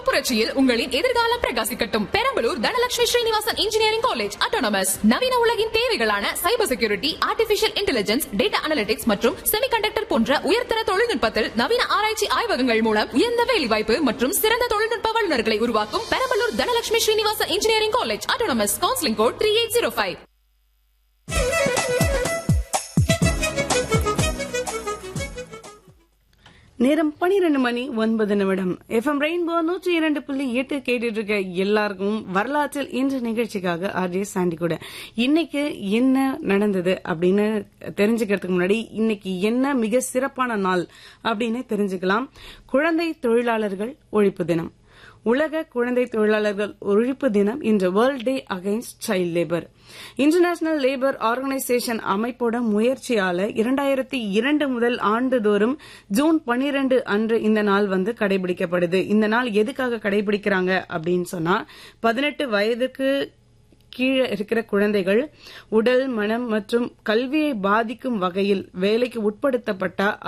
புரட்சியில் உங்களின் எதிர்காலம் பிரகாசிக்கட்டும் Perambalur Dhanalakshmi Srinivasan engineering college autonomous நவீன உலகின் தேவைகளான cyber security artificial intelligence data analytics மற்றும் செமிகண்டக்டர் போன்ற உயர்தர தொழில்நுட்பத்தில் நவீன ஆராய்ச்சி ஆய்வகங்கள் மூலம் உயர்ந்த வேலைவாய்ப்பு மற்றும் சிறந்த தொழில்நுட்ப வல்லுநர்களை உருவாக்கும் Perambalur Dhanalakshmi Srinivasan engineering college autonomous counselling code three eight zero five நேரம் பனிரெண்டு மணி ஒன்பது நிமிடம் எஃப்எம் ரெயின்போ நூற்றி இரண்டு புள்ளி எட்டு கேட்டுட்டு இருக்க எல்லாருக்கும் வரலாற்றில் இன்று நிகழ்ச்சிக்காக ஆர்ஜே சாண்டி கூட இன்னைக்கு என்ன நடந்தது அப்படின்னு தெரிஞ்சுக்கிறதுக்கு முன்னாடி இன்னைக்கு என்ன மிக சிறப்பான நாள் அப்படின்னு தெரிஞ்சுக்கலாம் குழந்தை தொழிலாளர்கள் ஒழிப்பு தினம் உலக குழந்தை தொழிலாளர்கள் ஒழிப்பு தினம் இன்று world day against child labour international labour organisation அமைப்போட முயற்சியால இரண்டாயிரத்தி இரண்டு முதல் ஆண்டுதோறும் ஜூன் பனிரெண்டு அன்று இந்த நாள் வந்து கடைபிடிக்கப்படுது இந்த நாள் எதுக்காக கடைபிடிக்கிறாங்க அப்படின்னு சொன்னா பதினெட்டு வயதுக்கு கீழே இருக்கிற குழந்தைகள் உடல் மனம் மற்றும் கல்வியை பாதிக்கும் வகையில் வேலைக்கு உட்படுத்தப்பட்ட